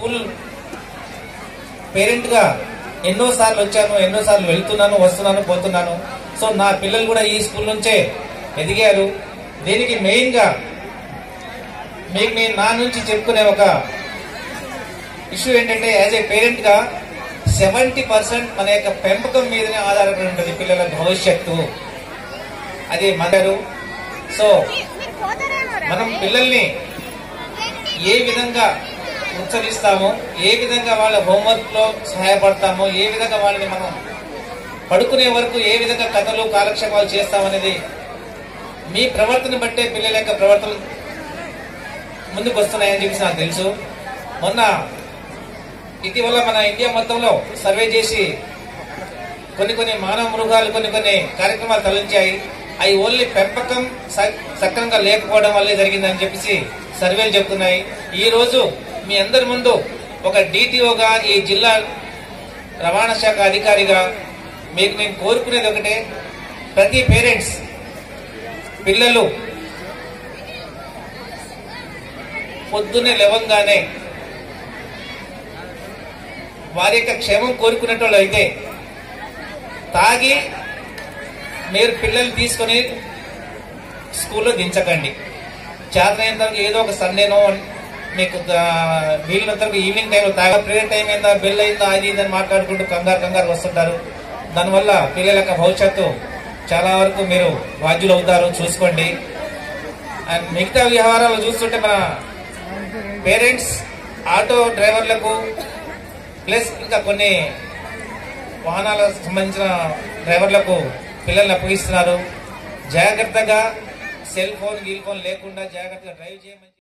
school parent గా ఎన్నో సార్లు వచ్చాను ఎన్నో సార్లు వెళ్తున్నాను వస్తున్నాను పోతున్నాను సో నా పిల్లలు కూడా ఈ స్కూల్ నుంచే ఎదిగారు దీనికి మెయిన్ గా మీకు నేను నా నుంచి చెప్పుకునే ఒక ఇష్యూ ఏంటంటే యాజ్ ఏ పేరెంట్ గా సెవెంటీ పర్సెంట్ మన యొక్క పెంపకం మీదనే ఆధారపడి ఉంటుంది పిల్లల భవిష్యత్తు అది మనరు సో మనం పిల్లల్ని ఏ విధంగా ఉచ్చరిస్తామో ఏ విధంగా వాళ్ళ హోంవర్క్ లో సహాయపడతామో ఏ విధంగా వాళ్ళని మనం పడుకునే వరకు ఏ విధంగా కథలు కాలక్షేపాలు చేస్తామనేది మీ ప్రవర్తన బట్టే పిల్లల యొక్క ప్రవర్తన ముందుకు వస్తున్నాయని చెప్పేసి నాకు తెలుసు మొన్న ఇటీవల మన ఇండియా మొత్తంలో సర్వే చేసి కొన్ని కొన్ని మానవ మృగాలు కొన్ని కొన్ని కార్యక్రమాలు తరలించాయి అవి ఓన్లీ పెంపకం స- సక్రమంగా లేకపోవడం వల్లే జరిగిందని చెప్పేసి సర్వేలు చెప్తున్నాయి ఈ రోజు మీ అందరి ముందు ఒక డిటిఓగా ఈ జిల్లా రవాణా శాఖ అధికారిగా మీకు నేను కోరుకునేది ఒకటే ప్రతి పేరెంట్స్ పిల్లలు పొద్దున్నే లేవంగానే వారి యొక్క క్షేమం కోరుకునేటోళ్ళు అయితే తాగి మీరు పిల్లలు తీసుకొని స్కూల్లో దించకండి చేతనైనంత వరకు ఏదో ఒక సండేనో మీకు దా- వీలున్నంత వరకు ఈవినింగ్ టైంలో తాగా ప్రేయర్ టైం అయిందా బెల్ అయిందా అది ఇది అని మాట్లాడుకుంటూ కంగారు కంగారు వస్తుంటారు దానివల్ల పిల్లల యొక్క భవిష్యత్తు చాలా వరకు మీరు బాధ్యులు అవుతారు చూసుకోండి అండ్ మిగతా వ్యవహారాలు చూస్తుంటే మన పేరెంట్స్ ఆటో డ్రైవర్లకు ప్లస్ ఇంకా కొన్ని వాహనాలకు సంబంధించిన డ్రైవర్లకు పిల్లల్ని అప్పగిస్తున్నారు జాగ్రత్తగా సెల్ ఫోన్ గీల్ ఫోన్ లేకుండా జాగ్రత్తగా డ్రైవ్ చేయమని